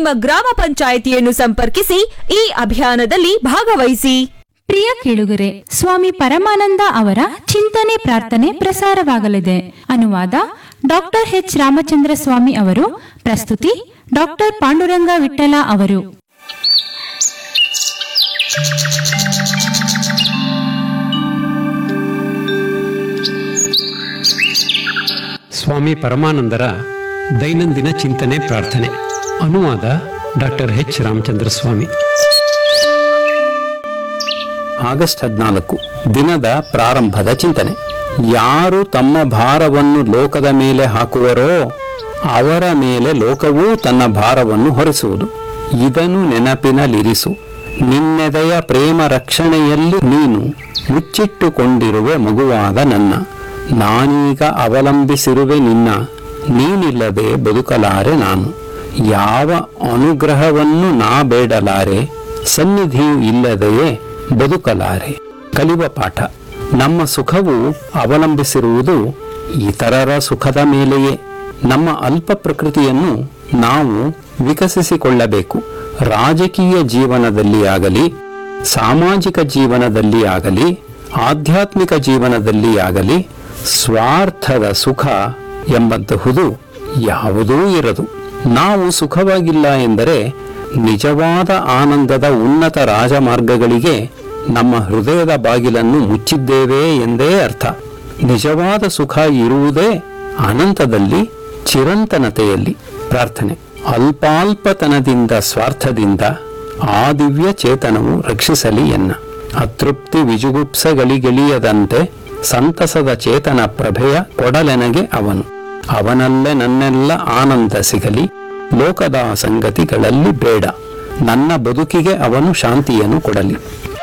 ನಿಮ್ಮ ಗ್ರಾಮ ಪಂಚಾಯಿತಿಯನ್ನು ಸಂಪರ್ಕಿಸಿ ಈ ಅಭಿಯಾನದಲ್ಲಿ ಭಾಗವಹಿಸಿ ಪ್ರಿಯ ಕೇಳುಗರೆ ಸ್ವಾಮಿ ಪರಮಾನಂದ ಅವರ ಚಿಂತನೆ ಪ್ರಾರ್ಥನೆ ಪ್ರಸಾರವಾಗಲಿದೆ ಅನುವಾದ ಡಾಕ್ಟರ್ ಎಚ್ ರಾಮಚಂದ್ರ ಸ್ವಾಮಿ ಅವರು ಪ್ರಸ್ತುತಿ ಡಾಕ್ಟರ್ ಪಾಂಡುರಂಗ ವಿಠಲ ಅವರು ಸ್ವಾಮಿ ಪರಮಾನಂದರ ದೈನಂದಿನ ಚಿಂತನೆ ಪ್ರಾರ್ಥನೆ ಅನುವಾದ doctor H Ramachandra Swamy August ಹದಿನಾಲ್ಕು ದಿನದ ಪ್ರಾರಂಭದ ಚಿಂತನೆ ಯಾರು ತಮ್ಮ ಭಾರವನ್ನು ಲೋಕದ ಮೇಲೆ ಹಾಕುವರೋ ಅವರ ಮೇಲೆ ಲೋಕವೂ ತನ್ನ ಭಾರವನ್ನು ಹೊರಿಸುವುದು ಇದನ್ನು ನೆನಪಿನಲ್ಲಿರಿಸು ನಿನ್ನೆದೆಯ ಪ್ರೇಮ ರಕ್ಷಣೆಯಲ್ಲಿ ನೀನು ಮುಚ್ಚಿಟ್ಟುಕೊಂಡಿರುವೆ ಮಗುವಾದ ನನ್ನ ನಾನೀಗ ಅವಲಂಬಿಸಿರುವೆ ನಿನ್ನ ನೀನಿಲ್ಲದೆ ಬದುಕಲಾರೆ ನಾನು ಯಾವ ಅನುಗ್ರಹವನ್ನು ನಾ ಬೇಡಲಾರೆ ಸನ್ನಿಧಿಯು ಇಲ್ಲದೆಯೇ ಬದುಕಲಾರೆ ಕಲಿವ ಪಾಠ ನಮ್ಮ ಸುಖವು ಅವಲಂಬಿಸಿರುವುದು ಇತರರ ಸುಖದ ಮೇಲೆಯೇ ನಮ್ಮ ಅಲ್ಪ ಪ್ರಕೃತಿಯನ್ನು ನಾವು ವಿಕಸಿಸಿಕೊಳ್ಳಬೇಕು ರಾಜಕೀಯ ಜೀವನದಲ್ಲಿ ಆಗಲಿ ಸಾಮಾಜಿಕ ಜೀವನದಲ್ಲಿ ಆಗಲಿ ಆಧ್ಯಾತ್ಮಿಕ ಜೀವನದಲ್ಲಿ ಆಗಲಿ ಸ್ವಾರ್ಥದ ಸುಖ ಎಂಬಂತಹುದು ಯಾವುದೂ ಇರದು ನಾವು ಸುಖವಾಗಿಲ್ಲ ಎಂದರೆ ನಿಜವಾದ ಆನಂದದ ಉನ್ನತ ರಾಜಮಾರ್ಗಗಳಿಗೆ ನಮ್ಮ ಹೃದಯದ ಬಾಗಿಲನ್ನು ಮುಚ್ಚಿದ್ದೇವೆ ಎಂದೇ ಅರ್ಥ ನಿಜವಾದ ಸುಖ ಇರುವುದೇ ಅನಂತದಲ್ಲಿ ಚಿರಂತನತೆಯಲ್ಲಿ ಪ್ರಾರ್ಥನೆ ಅಲ್ಪಾಲ್ಪತನದಿಂದ ಸ್ವಾರ್ಥದಿಂದ ಆ ದಿವ್ಯ ಚೇತನವು ರಕ್ಷಿಸಲಿ ಎನ್ನ ಅತೃಪ್ತಿ ವಿಜುಗುಪ್ಸಗಳಿಗಿಳಿಯದಂತೆ ಸಂತಸದ ಚೇತನ ಪ್ರಭೆಯ ಕೊಡಲೆನಗೆ ಅವನು ಅವನಲ್ಲೇ ನನ್ನೆಲ್ಲ ಆನಂದ ಸಿಗಲಿ ಲೋಕದ ಸಂಗತಿಗಳಲ್ಲಿ ಬೇಡ ನನ್ನ ಬದುಕಿಗೆ ಅವನು ಶಾಂತಿಯನ್ನು ಕೊಡಲಿ